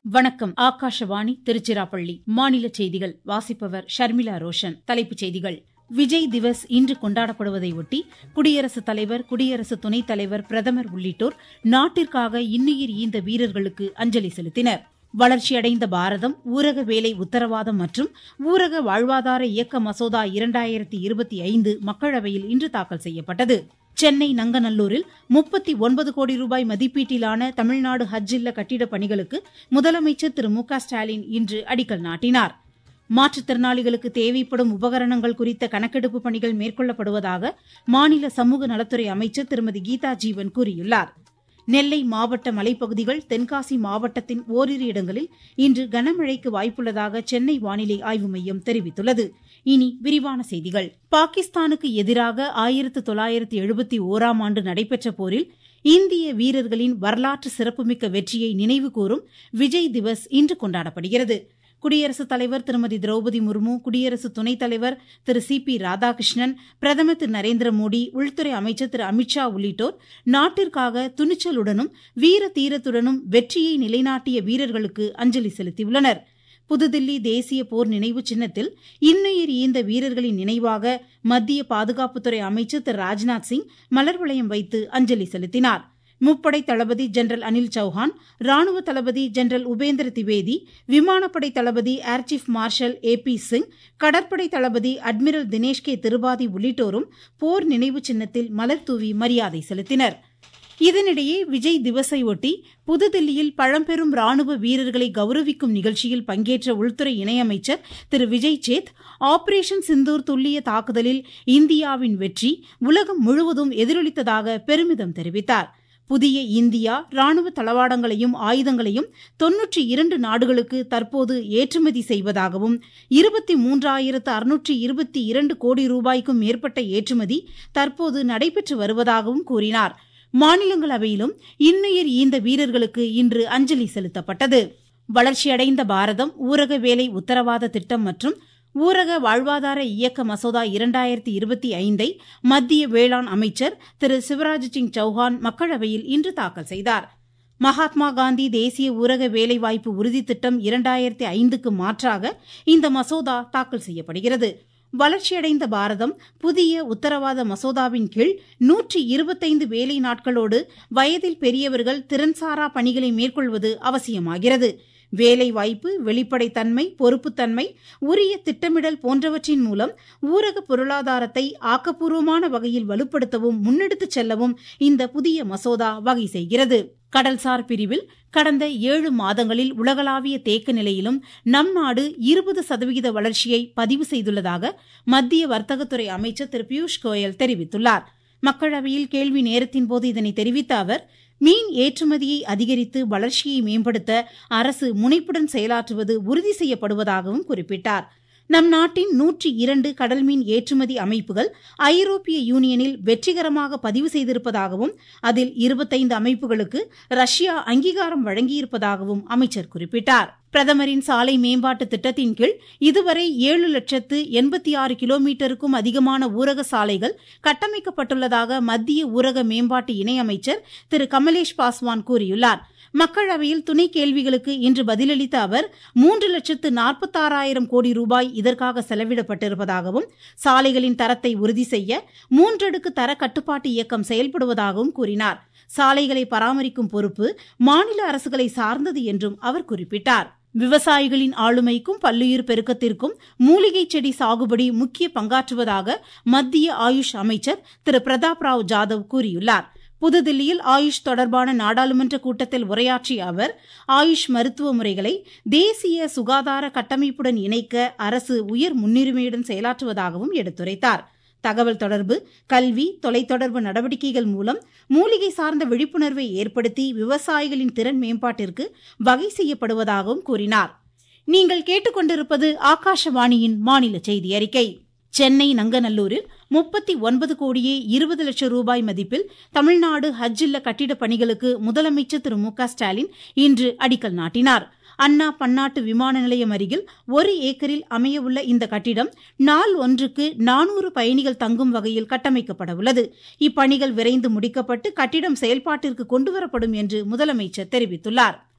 வணக்கம் ஆகாஷவாணி திருச்சிராப்பள்ளி மாநில செய்திகள் வாசிப்பவர் ஷர்மிளா ரோஷன் தலைப்புச் செய்திகள் விஜய் திவஸ் இன்று கொண்டாடப்படுவதையொட்டி குடியரசுத் தலைவர் குடியரசு துணைத் தலைவர் பிரதமர் உள்ளிட்டோர் நாட்டிற்காக இன்னுயிர் ஈந்த வீரர்களுக்கு அஞ்சலி செலுத்தினர் வளர்ச்சியடைந்த பாரதம் ஊரக வேலை உத்தரவாதம் மற்றும் ஊரக வாழ்வாதார இயக்க மசோதா இரண்டாயிரத்தி இருபத்தி ஐந்து மக்களவையில் இன்று தாக்கல் செய்யப்பட்டது சென்னை நங்கநல்லூரில் முப்பத்தி ஒன்பது கோடி ரூபாய் மதிப்பீட்டிலான தமிழ்நாடு ஹஜ் இல்ல கட்டிடப் பணிகளுக்கு முதலமைச்சர் திரு மு க ஸ்டாலின் இன்று அடிக்கல் நாட்டினார் மாற்றுத்திறனாளிகளுக்கு தேவைப்படும் உபகரணங்கள் குறித்த கணக்கெடுப்பு பணிகள் மேற்கொள்ளப்படுவதாக மாநில சமூக நலத்துறை அமைச்சர் திருமதி கீதா ஜீவன் கூறியுள்ளார் நெல்லை மாவட்ட மலைப்பகுதிகள் தென்காசி மாவட்டத்தின் ஓரிரு இடங்களில் இன்று கனமழைக்கு வாய்ப்புள்ளதாக சென்னை வானிலை ஆய்வு மையம் தெரிவித்துள்ளது இனி விரிவான செய்திகள் பாகிஸ்தானுக்கு எதிராக ஆயிரத்து தொள்ளாயிரத்து எழுபத்தி ஓராம் ஆண்டு நடைபெற்ற போரில் இந்திய வீரர்களின் வரலாற்று சிறப்புமிக்க வெற்றியை நினைவுகூரும் விஜய் திவஸ் இன்று கொண்டாடப்படுகிறது குடியரசுத் தலைவர் திருமதி திரௌபதி முர்மு குடியரசு துணைத் தலைவர் திரு சி பி ராதாகிருஷ்ணன் பிரதமர் திரு நரேந்திர மோடி உள்துறை அமைச்சர் திரு அமித்ஷா உள்ளிட்டோர் நாட்டிற்காக துணிச்சலுடனும் வீர தீரத்துடனும் வெற்றியை நிலைநாட்டிய வீரர்களுக்கு அஞ்சலி செலுத்தியுள்ளனர் புதுதில்லி தேசிய போர் நினைவு சின்னத்தில் இன்னுயிர் ஈந்த வீரர்களின் நினைவாக மத்திய பாதுகாப்புத்துறை அமைச்சர் திரு ராஜ்நாத் சிங் மலர் வளையம் வைத்து அஞ்சலி செலுத்தினார் முப்படை தளபதி ஜெனரல் அனில் சௌஹான் ராணுவ தளபதி ஜெனரல் உபேந்திர திவேதி விமானப்படை தளபதி air chief marshal A P Singh கடற்படை தளபதி அட்மிரல் தினேஷ் கே திருபாதி உள்ளிட்டோரும் போர் நினைவு சின்னத்தில் மலர் தூவி மரியாதை செலுத்தினர் இதனிடையே விஜய் திவஸையொட்டி புதுதில்லியில் பழம்பெரும் ராணுவ வீரர்களை கௌரவிக்கும் நிகழ்ச்சியில் பங்கேற்ற உள்துறை இணையமைச்சர் திரு விஜய் சேத் ஆபரேஷன் சிந்தூர் துல்லிய தாக்குதலில் இந்தியாவின் வெற்றி உலகம் முழுவதும் எதிரொலித்ததாக பெருமிதம் தெரிவித்தார் புதிய இந்தியா ராணுவ தளவாடங்களையும் ஆயுதங்களையும் தொன்னூற்றி இரண்டு நாடுகளுக்கு தற்போது ஏற்றுமதி செய்வதாகவும் இருபத்தி மூன்றாயிரத்து அறுநூற்றி இருபத்தி இரண்டு கோடி ரூபாய்க்கும் மேற்பட்ட ஏற்றுமதி தற்போது நடைபெற்று வருவதாகவும் கூறினார் மாநிலங்களவையிலும் இன்னுயிர் ஈந்த வீரர்களுக்கு இன்று அஞ்சலி செலுத்தப்பட்டது வளர்ச்சியடைந்த பாரதம் ஊரக வேலை உத்தரவாத திட்டம் மற்றும் ஊரக வாழ்வாதார இயக்க மசோதா இரண்டாயிரத்தி இருபத்தி ஐந்தை மத்திய வேளாண் அமைச்சர் திரு சிவராஜ் சிங் சௌஹான் மக்களவையில் இன்று தாக்கல் செய்தார் மகாத்மா காந்தி தேசிய ஊரக வேலைவாய்ப்பு உறுதி திட்டம் இரண்டாயிரத்தி ஐந்துக்கு மாற்றாக இந்த மசோதா தாக்கல் செய்யப்படுகிறது வளர்ச்சியடைந்த பாரதம் புதிய உத்தரவாத மசோதாவின் கீழ் நூற்றி இருபத்தைந்து வேலை நாட்களோடு வயதில் பெரியவர்கள் திறன்சாரா பணிகளை மேற்கொள்வது அவசியமாகிறது வேலை வாய்ப்பு வெளிப்படைத்தன்மை பொறுப்புத்தன்மை உரிய திட்டமிடல் போன்றவற்றின் மூலம் ஊரக பொருளாதாரத்தை ஆக்கப்பூர்வமான வகையில் வலுப்படுத்தவும் முன்னெடுத்துச் செல்லவும் இந்த புதிய மசோதா வகை செய்கிறது கடல்சார் பிரிவில் கடந்த ஏழு மாதங்களில் உலகளாவிய தேக்க நிலையிலும் நம் நாடு இருபது சதவிகித வளர்ச்சியை பதிவு செய்துள்ளதாக மத்திய வர்த்தகத்துறை அமைச்சர் திரு பியூஷ் கோயல் தெரிவித்துள்ளார் மக்களவையில் கேள்வி நேரத்தின் போது இதனை தெரிவித்த அவர் மீன் ஏற்றுமதியை அதிகரித்து வளர்ச்சியை மேம்படுத்த அரசு முனைப்புடன் செயலாற்றுவது உறுதி செய்யப்படுவதாகவும் குறிப்பிட்டார் நம் நாட்டின் நூற்றி இரண்டு கடல் மீன் ஏற்றுமதி அமைப்புகள் ஐரோப்பிய யூனியனில் வெற்றிகரமாக பதிவு செய்திருப்பதாகவும் அதில் இருபத்தைந்து அமைப்புகளுக்கு ரஷ்யா அங்கீகாரம் வழங்கியிருப்பதாகவும் அமைச்சர் குறிப்பிட்டார் பிரதமரின் சாலை மேம்பாட்டு திட்டத்தின் கீழ் இதுவரை ஏழு லட்சத்து எண்பத்தி ஆறு கிலோமீட்டருக்கும் அதிகமான ஊரக சாலைகள் கட்டமைக்கப்பட்டுள்ளதாக மத்திய ஊரக மேம்பாட்டு இணையமைச்சர் திரு கமலேஷ் பாஸ்வான் கூறியுள்ளார் மக்களவையில் துணை கேள்விகளுக்கு இன்று பதிலளித்த அவர் மூன்று லட்சத்து நாற்பத்தாறாயிரம் கோடி ரூபாய் இதற்காக செலவிடப்பட்டிருப்பதாகவும் சாலைகளின் தரத்தை உறுதி செய்ய மூன்றடுக்கு தர கட்டுப்பாட்டு இயக்கம் செயல்படுவதாகவும் கூறினார் சாலைகளை பராமரிக்கும் பொறுப்பு மாநில அரசுகளை சார்ந்தது என்றும் அவர் குறிப்பிட்டார் விவசாயிகளின் ஆளுமைக்கும் பல்லுயிர் பெருக்கத்திற்கும் மூலிகை செடி சாகுபடி முக்கிய பங்காற்றுவதாக மத்திய ஆயுஷ் அமைச்சர் திரு பிரதாப் ராவ் ஜாதவ் கூறியுள்ளார் புதுதில்லியில் ஆயுஷ் தொடர்பான நாடாளுமன்ற கூட்டத்தில் உரையாற்றிய அவர் ஆயுஷ் மருத்துவ முறைகளை தேசிய சுகாதார கட்டமைப்புடன் இணைக்க அரசு உயர் முன்னுரிமையுடன் செயலாற்றுவதாகவும் எடுத்துரைத்தார் தகவல் தொடர்பு கல்வி தொலைத்தொடர்பு நடவடிக்கைகள் மூலம் மூலிகை சார்ந்த விழிப்புணர்வை ஏற்படுத்தி விவசாயிகளின் திறன் மேம்பாட்டிற்கு வகை செய்யப்படுவதாகவும் கூறினார் நீங்கள் கேட்டுக்கொண்டிருப்பது ஆகாஷவாணியின் மாநில செய்தி அறிக்கை சென்னை நங்கநல்லூரில் முப்பத்தி ஒன்பது கோடியே இருபது லட்சம் ரூபாய் மதிப்பில் தமிழ்நாடு ஹஜ் இல்ல கட்டிடப் பணிகளுக்கு முதலமைச்சர் திரு மு க ஸ்டாலின் இன்று அடிக்கல் நாட்டினார் அண்ணா பன்னாட்டு விமான நிலையம் அருகில் ஒரு ஏக்கரில் அமையவுள்ள இந்த கட்டிடம் நாள் ஒன்றுக்கு நானூறு பயணிகள் தங்கும் வகையில் கட்டமைக்கப்பட உள்ளது இப்பணிகள் விரைந்து முடிக்கப்பட்டு கட்டிடம் செயல்பாட்டிற்கு கொண்டுவரப்படும் என்று முதலமைச்சர் தெரிவித்துள்ளார்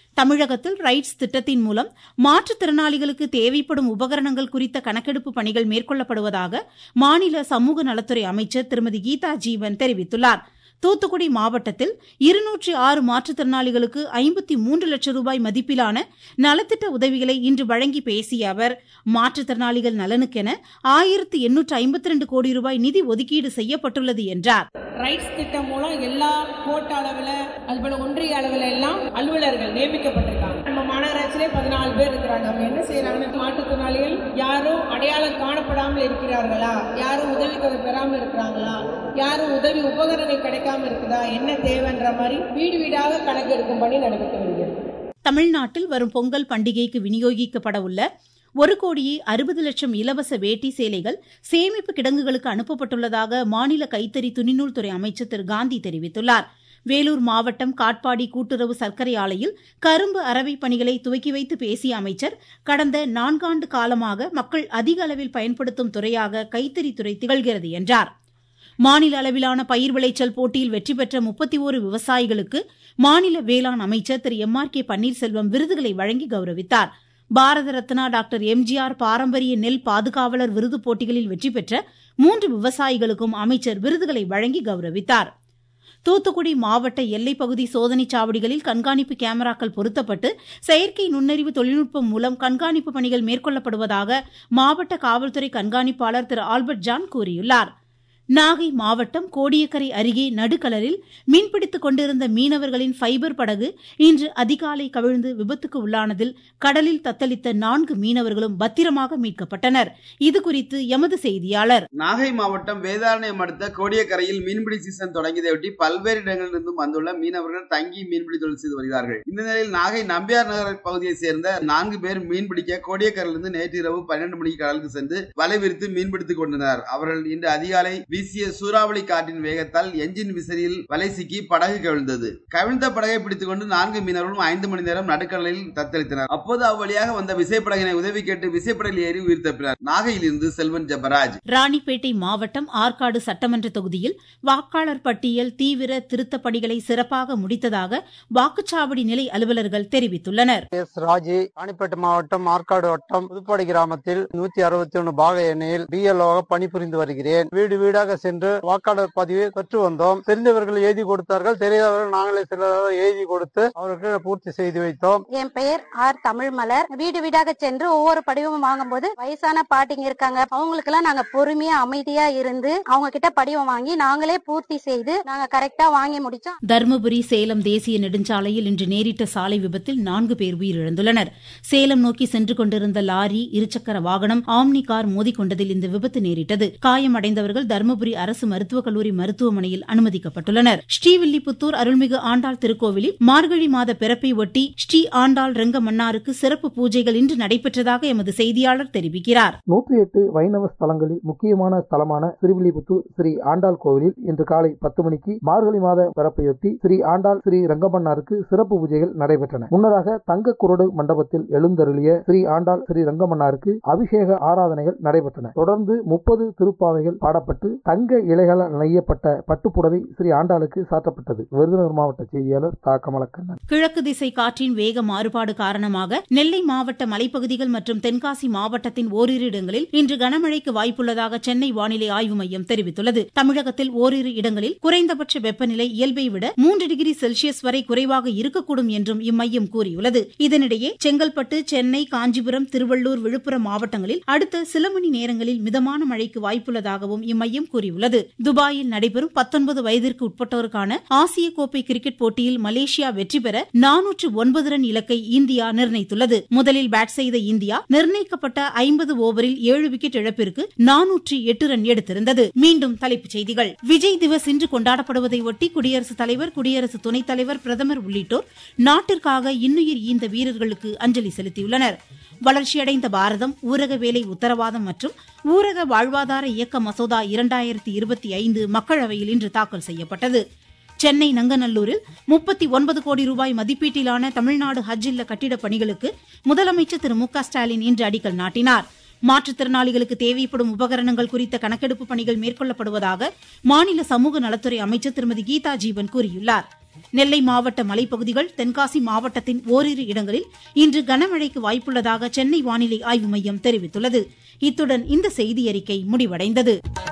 தமிழகத்தில் ரைட்ஸ் திட்டத்தின் மூலம் மாற்றுத்திறனாளிகளுக்கு தேவைப்படும் உபகரணங்கள் குறித்த கணக்கெடுப்பு பணிகள் மேற்கொள்ளப்படுவதாக மாநில சமூக நலத்துறை அமைச்சர் திருமதி கீதா ஜீவன் தெரிவித்துள்ளார் தூத்துக்குடி மாவட்டத்தில் இருநூற்றி ஆறு மாற்றுத்திறனாளிகளுக்கு ஐம்பத்தி மூன்று லட்சம் ரூபாய் மதிப்பிலான நலத்திட்ட உதவிகளை இன்று வழங்கி பேசிய அவர் மாற்றுத்திறனாளிகள் நலனுக்கென ஆயிரத்து எண்ணூற்று ஐம்பத்தி ரெண்டு கோடி ரூபாய் நிதி ஒதுக்கீடு செய்யப்பட்டுள்ளது என்றார் ரைட்ஸ் திட்டம் மூலம் எல்லா கோட்ட அளவில் அதுபோல ஒன்றிய அளவில் எல்லாம் அலுவலர்கள் நியமிக்கப்பட்டிருக்காங்க நம்ம மாநகராட்சியிலே பதினாலு பேர் இருக்கிறாங்க அவங்க என்ன செய்யறாங்கன்னா மாற்றுத்திறனாளிகள் யாரும் அடையாளம் காணப்படாமல் இருக்கிறார்களா யாரும் உதவித்தொகை பெறாமல் இருக்கிறாங்களா யாரும் உதவி உபகரணங்கள் கிடைக்காம இருக்குதா என்ன தேவைன்ற மாதிரி வீடு வீடாக கணக்கெடுக்கும் பணி நடைபெற்று வருகிறது தமிழ்நாட்டில் வரும் பொங்கல் பண்டிகைக்கு விநியோகிக்கப்பட உள்ள ஒரு கோடியே அறுபது லட்சம் இலவச வேட்டி சேலைகள் சேமிப்பு கிடங்குகளுக்கு அனுப்பப்பட்டுள்ளதாக மாநில கைத்தறி துணிநூல் துறை அமைச்சர் திரு காந்தி தெரிவித்துள்ளார் வேலூர் மாவட்டம் காட்பாடி கூட்டுறவு சர்க்கரை ஆலையில் கரும்பு அரவை பணிகளை துவக்கி வைத்து பேசிய அமைச்சர் கடந்த நான்காண்டு காலமாக மக்கள் அதிக அளவில் பயன்படுத்தும் துறையாக கைத்தறித்துறை திகழ்கிறது என்றார் மாநில அளவிலான பயிர் விளைச்சல் போட்டியில் வெற்றி பெற்ற முப்பத்தி ஓரு விவசாயிகளுக்கு மாநில வேளாண் அமைச்சர் திரு எம் ஆர் கே பன்னீர்செல்வம் விருதுகளை வழங்கி கௌரவித்தார் பாரத ரத்னா டாக்டர் எம்ஜிஆர் பாரம்பரிய நெல் பாதுகாவலர் விருது போட்டிகளில் வெற்றி பெற்ற மூன்று விவசாயிகளுக்கும் அமைச்சர் விருதுகளை வழங்கி கௌரவித்தார் தூத்துக்குடி மாவட்ட எல்லைப்பகுதி சோதனைச் சாவடிகளில் கண்காணிப்பு கேமராக்கள் பொருத்தப்பட்டு செயற்கை நுண்ணறிவு தொழில்நுட்பம் மூலம் கண்காணிப்பு பணிகள் மேற்கொள்ளப்படுவதாக மாவட்ட காவல்துறை கண்காணிப்பாளர் திரு ஆல்பர்ட் ஜான் கூறியுள்ளார் நாகை மாவட்டம் கோடியக்கரை அருகே நடுக்கடலில் மீன்பிடித்துக் கொண்டிருந்த மீனவர்களின் ஃபைபர் படகு இன்று அதிகாலை கவிழ்ந்து விபத்துக்கு உள்ளானதில் கடலில் தத்தளித்த நான்கு மீனவர்களும் பத்திரமாக மீட்கப்பட்டனர் இதுகுறித்து எமது செய்தியாளர் நாகை மாவட்டம் வேதாரண்யம் அடுத்த கோடியக்கரையில் மீன்பிடி சீசன் தொடங்கியதையொட்டி பல்வேறு இடங்களிலிருந்தும் வந்துள்ள மீனவர்கள் தங்கி மீன்பிடி தொழில் செய்து வருகிறார்கள் இந்த நிலையில் நாகை நம்பியார் நகர் பகுதியைச் சேர்ந்த நான்கு பேர் மீன்பிடிக்க கோடியக்கரையிலிருந்து நேற்று இரவு பன்னெண்டு மணிக்கு கடலுக்கு சென்று வலை விரித்து மீன்பிடித்துக் கொண்டனர் அவர்கள் இன்று அதிகாலை வீசிய சூறாவளி காற்றின் வேகத்தால் எஞ்சின் விசிறியில் வலை சிக்கி படகு கவிழ்ந்தது கவிழ்ந்த படகை பிடித்துக் கொண்டு நான்கு மீனவர்களும் ஐந்து மணி நேரம் நடுக்கடலில் தத்தளித்தனர் அப்போது அவ்வழியாக வந்த விசைப்படகினை உதவி கேட்டு விசைப்படகில் ஏறி உயிர் தப்பினார் நாகையிலிருந்து செல்வன் ஜபராஜ் ராணிப்பேட்டை மாவட்டம் ஆற்காடு சட்டமன்ற தொகுதியில் வாக்காளர் பட்டியல் தீவிர திருத்தப் பணிகளை சிறப்பாக முடித்ததாக வாக்குச்சாவடி நிலை அலுவலர்கள் தெரிவித்துள்ளனர் எஸ் ராஜி ராணிப்பேட்டை மாவட்டம் ஆற்காடு வட்டம் புதுப்பாடி கிராமத்தில் நூத்தி அறுபத்தி ஒன்னு பாக எண்ணில் பிஎல்ஓவாக பணிபுரிந்து வருகிறேன் வீடு வீடாக சென்று வாக்காளர் பதிவை பெற்று வந்தோம் தெரிந்தவர்கள் எழுதி கொடுத்தார்கள் தெரியாதவர்கள் நாங்களே சிலராக எழுதி கொடுத்து அவருக்கு பூர்த்தி செய்து வைத்தோம் என் பெயர் ஆர் தமிழ்மலர் வீடு வீடாக சென்று ஒவ்வொரு படிவமும் வாங்கும்போது வயசான பாட்டிங்க இருக்காங்க அவங்களுக்கு எல்லாம் நாங்க பொறுமையா அமைதியா இருந்து அவங்க கிட்ட படிவம் வாங்கி நாங்களே பூர்த்தி செய்து நாங்க கரெக்டா வாங்கி முடிச்சோம் தருமபுரி சேலம் தேசிய நெடுஞ்சாலையில் இன்று நேரிட்ட சாலை விபத்தில் நான்கு பேர் உயிரிழந்துள்ளனர் சேலம் நோக்கி சென்று கொண்டிருந்த லாரி இருசக்கர வாகனம் ஆம்னி கார் மோதிக்கொண்டதில் இந்த விபத்து நேரிட்டது காயமடைந்தவர்கள் தருமபுரி அரசு மருத்துவக் கல்லூரி மருத்துவமனையில் அனுமதிக்கப்பட்டுள்ளனர் ஸ்ரீவில்லிபுத்தூர் அருள்மிகு ஆண்டாள் திருக்கோவிலில் மார்கழி மாத பிறப்பை ஒட்டி ஸ்ரீ ஆண்டாள் ரெங்க மன்னாருக்கு சிறப்பு பூஜைகள் இன்று நடைபெற்றதாக எமது செய்தியாளர் தெரிவிக்கிறார் நூற்றி எட்டு வைணவ ஸ்தலங்களில் முக்கியமான ஸ்தலமான திருவில்லிபுத்தூர் ஸ்ரீ ஆண்டாள் கோவிலில் இன்று காலை பத்து மணிக்கு மார்கழி மாத பிறப்பையொட்டி ஸ்ரீ ஆண்டாள் ஸ்ரீ ரங்கமன்னாருக்கு சிறப்பு பூஜைகள் நடைபெற்றன முன்னதாக தங்க குரடு மண்டபத்தில் எழுந்தருளிய ஸ்ரீ ஆண்டாள் ஸ்ரீ ரங்கமன்னாருக்கு அபிஷேக ஆராதனைகள் நடைபெற்றன தொடர்ந்து முப்பது திருப்பாவைகள் பாடப்பட்டு தங்க இலைகளால் நெய்யப்பட்ட பட்டுப்புடவை ஸ்ரீ ஆண்டாளுக்கு சாற்றப்பட்டது விருதுநகர் மாவட்ட செய்தியாளர் தா கமலக்கண்ணன் கிழக்கு திசை காற்றின் வேக மாறுபாடு காரணமாக நெல்லை மாவட்ட மலைப்பகுதிகள் மற்றும் தென்காசி மாவட்டத்தின் ஓரிரு இடங்களில் இன்று கனமழைக்கு வாய்ப்புள்ளதாக சென்னை வானிலை ஆய்வு மையம் தெரிவித்துள்ளது தமிழகத்தில் ஓரிரு இடங்களில் குறைந்தபட்ச வெப்பநிலை இயல்பை விட மூன்று டிகிரி செல்சியஸ் வரை குறைவாக இருக்கக்கூடும் என்றும் இம்மையம் கூறியுள்ளது இதனிடையே செங்கல்பட்டு சென்னை காஞ்சிபுரம் திருவள்ளூர் விழுப்புரம் மாவட்டங்களில் அடுத்த சில மணி நேரங்களில் மிதமான மழைக்கு வாய்ப்புள்ளதாகவும் இம்மையம் கூறியுள்ளது துபாயில் நடைபெறும் பத்தொன்பது வயதிற்கு உட்பட்டோருக்கான ஆசிய கோப்பை கிரிக்கெட் போட்டியில் மலேசியா வெற்றி பெற நானூற்று ஒன்பது ரன் இலக்கை இந்தியா நிர்ணயித்துள்ளது முதலில் பேட் செய்த இந்தியா நிர்ணயிக்கப்பட்ட ஐம்பது ஓவரில் ஏழு விக்கெட் இழப்பிற்கு நானூற்று எட்டு ரன் எடுத்திருந்தது மீண்டும் தலைப்புச் செய்திகள் விஜய் திவஸ் இன்று கொண்டாடப்படுவதை ஒட்டி குடியரசுத் தலைவர் குடியரசு துணைத் தலைவர் பிரதமர் உள்ளிட்டோர் நாட்டிற்காக இன்னுயிர் ஈந்த வீரர்களுக்கு அஞ்சலி செலுத்தியுள்ளனர் வளர்ச்சியடைந்த பாரதம் ஊரக வேலை உத்தரவாதம் மற்றும் ஊரக வாழ்வாதார இயக்க மசோதா இரண்டாயிரத்தி இருபத்தி ஐந்து மக்களவையில் இன்று தாக்கல் செய்யப்பட்டது சென்னை நங்கநல்லூரில் முப்பத்தி ஒன்பது கோடி ரூபாய் மதிப்பீட்டிலான தமிழ்நாடு ஹஜ் இல்ல கட்டிடப் பணிகளுக்கு முதலமைச்சர் திரு மு க ஸ்டாலின் இன்று அடிக்கல் நாட்டினார் மாற்றுத்திறனாளிகளுக்கு தேவைப்படும் உபகரணங்கள் குறித்த கணக்கெடுப்பு பணிகள் மேற்கொள்ளப்படுவதாக மாநில சமூக நலத்துறை அமைச்சர் திருமதி கீதா ஜீவன் கூறியுள்ளார் நெல்லை மாவட்ட மலைப்பகுதிகள் தென்காசி மாவட்டத்தின் ஓரிரு இடங்களில் இன்று கனமழைக்கு வாய்ப்புள்ளதாக சென்னை வானிலை ஆய்வு மையம் தெரிவித்துள்ளது இத்துடன் இந்த செய்தியறிக்கை முடிவடைந்தது